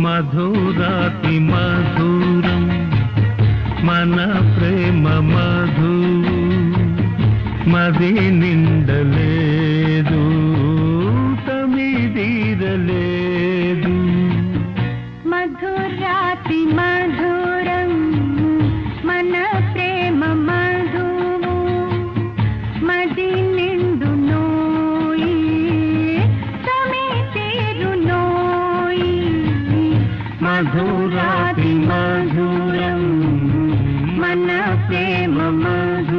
మధురాతి మధురం మన ప్రేమ మధు మది నిండలేదు తమిదీరలేదు మధురాతి మధురం మన ప్రేమ మధువు మది నిండు నోయి తమి తీరు నోయి మధురాతి మధురం మన ప్రేమ మధు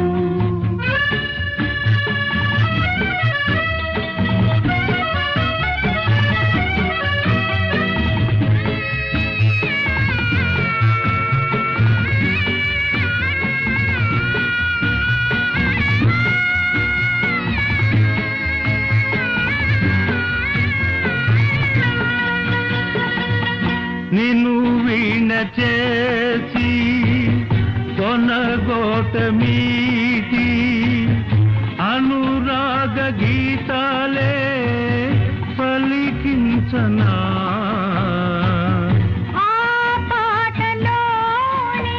నిన్ను వీణ చేసి కొనగోట మీటి అనురాగ గీతాలే పలికించనా ఆ పాటలోని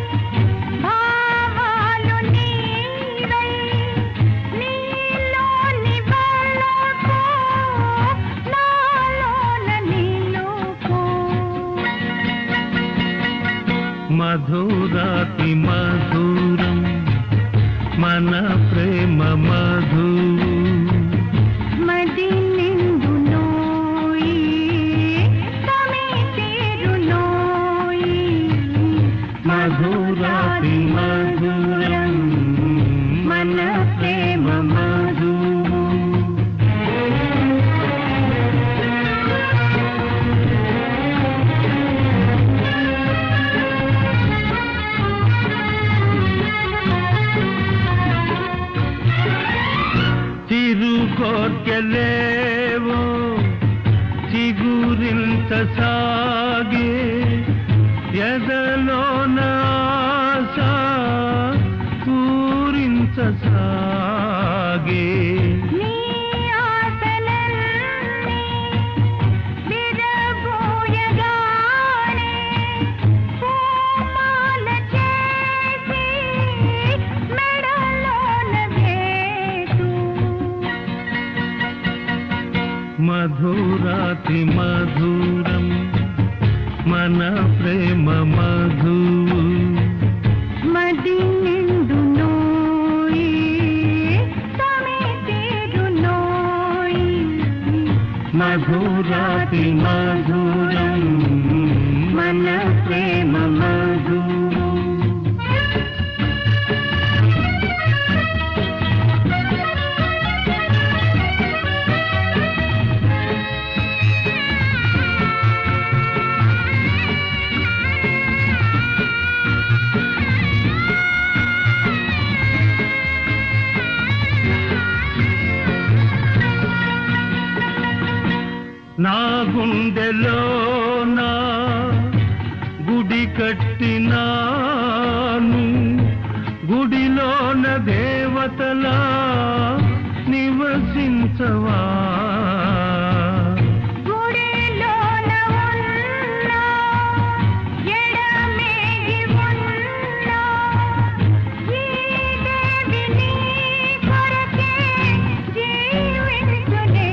భావాలు నీవై నీలోని వెలుగు నాలోన నిలుపు మధురాతి మధురం మన ప్రేమ మధు మది నిండు నోయి తమి తీరు నోయి మధురాతి మధురం మన ప్రేమ మధు తిరుగోర్కెలేవో చిగురింత సాగే ఎదలోన ఆశ పూరించ సాగే నీ ఆశలన్నీ విరబోయగానే పూమాల చేసి మెడలోన వేసు మధురాతి మధురం మన ప్రేమ మధు మది నిండు నోయి తమి తీరు నోయి మధురాతి మధురం మన ప్రేమ మధు నా గుండెలోన గుడి కట్టినాను గుడిలోన దేవతలా నివసించవా గుడిలోన ఉన్న ఎడమేగి ఉన్న ఈ దేవి నీ కొరకే జీవించునే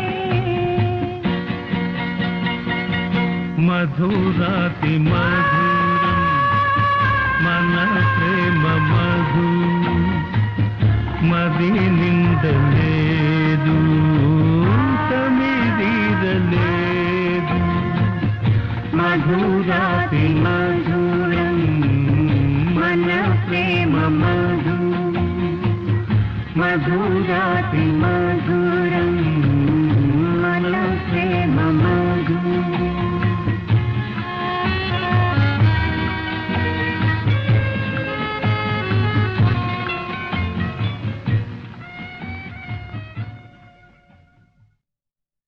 మధురాతి మధురం మన ప్రేమ మధు మది నిండలేదు తమిదీరలేదు మధురాతి మధురం మన ప్రేమ మధు మధురాతి మధు